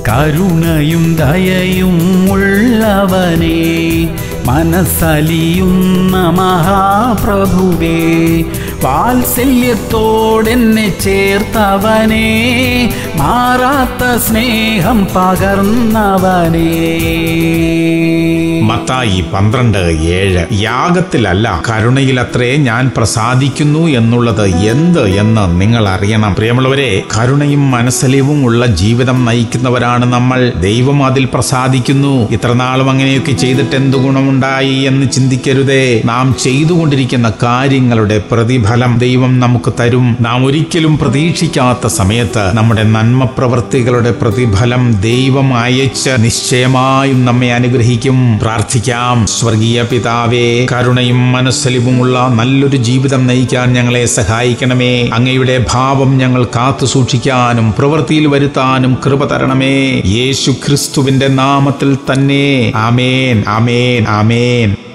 കരുണയും ദയയും ഉള്ളവനെ മനസ്സലിയുന്ന മഹാപ്രഭുവേ വാത്സല്യത്തോടെന്നെ ചേർത്തവനെ മാറാത്ത സ്നേഹം പകർന്നവനേ മത്തായി പന്ത്രണ്ട് ഏഴ് യാഗത്തിലല്ല കരുണയിലത്രേ ഞാൻ പ്രസാദിക്കുന്നു എന്നുള്ളത് എന്ത് എന്ന് നിങ്ങൾ അറിയണം പ്രിയമുള്ളവരെ കരുണയും മനസ്സലിവും ഉള്ള ജീവിതം നയിക്കുന്നവരാണ് നമ്മൾ ദൈവം അതിൽ പ്രസാദിക്കുന്നു ഇത്ര നാളും അങ്ങനെയൊക്കെ ചെയ്തിട്ട് എന്ത് ഗുണമുണ്ടായി എന്ന് ചിന്തിക്കരുതേ നാം ചെയ്തുകൊണ്ടിരിക്കുന്ന കാര്യങ്ങളുടെ പ്രതിഫലം ദൈവം നമുക്ക് തരും നാം ഒരിക്കലും പ്രതീക്ഷിക്കാത്ത സമയത്ത് നമ്മുടെ നന്മ പ്രവൃത്തികളുടെ പ്രതിഫലം ദൈവം അയച്ച് നിശ്ചയമായും നമ്മെ അനുഗ്രഹിക്കും പ്രാർത്ഥിക്കാം സ്വർഗീയ പിതാവേ കരുണയും മനസ്സലിവുമുള്ള നല്ലൊരു ജീവിതം നയിക്കാൻ ഞങ്ങളെ സഹായിക്കണമേ അങ്ങയുടെ ഭാവം ഞങ്ങൾ കാത്തു സൂക്ഷിക്കാനും പ്രവൃത്തിയിൽ വരുത്താനും കൃപ തരണമേ യേശു ക്രിസ്തുവിന്റെ നാമത്തിൽ തന്നെ ആമേൻ ആമേൻ ആമേൻ